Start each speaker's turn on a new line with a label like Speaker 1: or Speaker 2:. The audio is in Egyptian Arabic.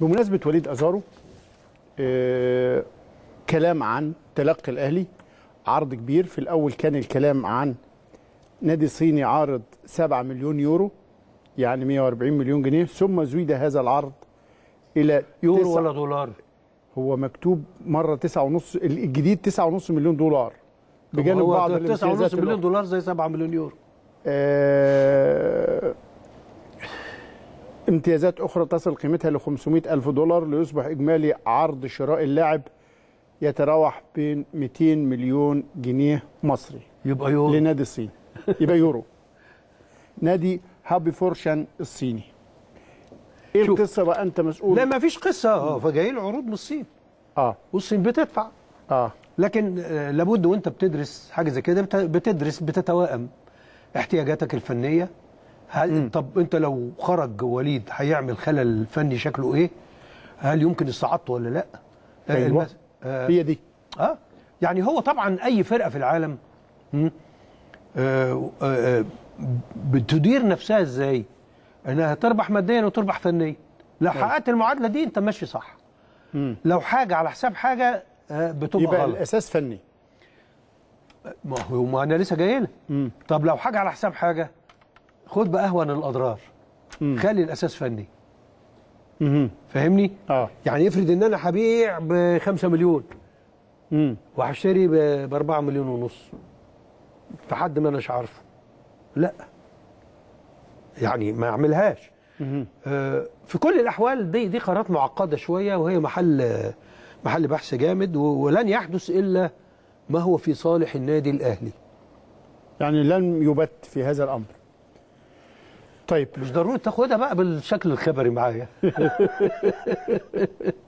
Speaker 1: بمناسبه وليد ازارو آه كلام عن تلقي الاهلي عرض كبير في الاول كان الكلام عن نادي صيني عارض 7 مليون يورو يعني 140 مليون جنيه ثم زيد هذا العرض الى
Speaker 2: يورو
Speaker 1: تسع-
Speaker 2: ولا دولار
Speaker 1: هو مكتوب مره 9.5 الجديد 9.5 مليون دولار بجانب
Speaker 2: هو
Speaker 1: بعض
Speaker 2: 9.5
Speaker 1: الامتيازات
Speaker 2: مليون
Speaker 1: الأخرى.
Speaker 2: دولار زي 7 مليون يورو
Speaker 1: آه، امتيازات أخرى تصل قيمتها ل 500 ألف دولار ليصبح إجمالي عرض شراء اللاعب يتراوح بين 200 مليون جنيه مصري
Speaker 2: يبقى يورو
Speaker 1: لنادي الصين يبقى يورو نادي هابي فورشان الصيني ايه
Speaker 2: شوف.
Speaker 1: القصه بقى انت مسؤول
Speaker 2: لا ما فيش قصه اه فجايين عروض من الصين
Speaker 1: اه
Speaker 2: والصين بتدفع
Speaker 1: اه
Speaker 2: لكن آه، لابد وانت بتدرس حاجه زي كده بت- بتدرس بتتوائم احتياجاتك الفنيه هل طب انت لو خرج وليد هيعمل خلل فني شكله ايه؟ هل يمكن استعاضته ولا لا؟ آه،
Speaker 1: أيوة.
Speaker 2: المس- آه،
Speaker 1: هي دي
Speaker 2: اه يعني هو طبعا اي فرقه في العالم مم، آه آه بتدير نفسها ازاي؟ انها تربح ماديا وتربح فنيا لو حققت المعادله دي انت ماشي صح
Speaker 1: مم.
Speaker 2: لو حاجه على حساب حاجه آه بتبقى
Speaker 1: يبقى
Speaker 2: غلط
Speaker 1: الاساس فني
Speaker 2: ما هو ما انا لسه جاي لك
Speaker 1: مم.
Speaker 2: طب لو حاجه على حساب حاجه خد بقى اهون الاضرار
Speaker 1: مم.
Speaker 2: خلي الاساس فني
Speaker 1: مم.
Speaker 2: فاهمني؟
Speaker 1: اه
Speaker 2: يعني افرض ان انا هبيع ب 5 مليون
Speaker 1: مم.
Speaker 2: وهشتري ب 4 مليون ونص في حد ما اناش عارفه لا يعني ما اعملهاش
Speaker 1: مم.
Speaker 2: آه، في كل الاحوال دي دي قرارات معقده شويه وهي محل محل بحث جامد و- ولن يحدث الا ما هو في صالح النادي الاهلي
Speaker 1: يعني لن يبت في هذا الامر طيب
Speaker 2: مش ضروري تاخدها بقى بالشكل الخبري معايا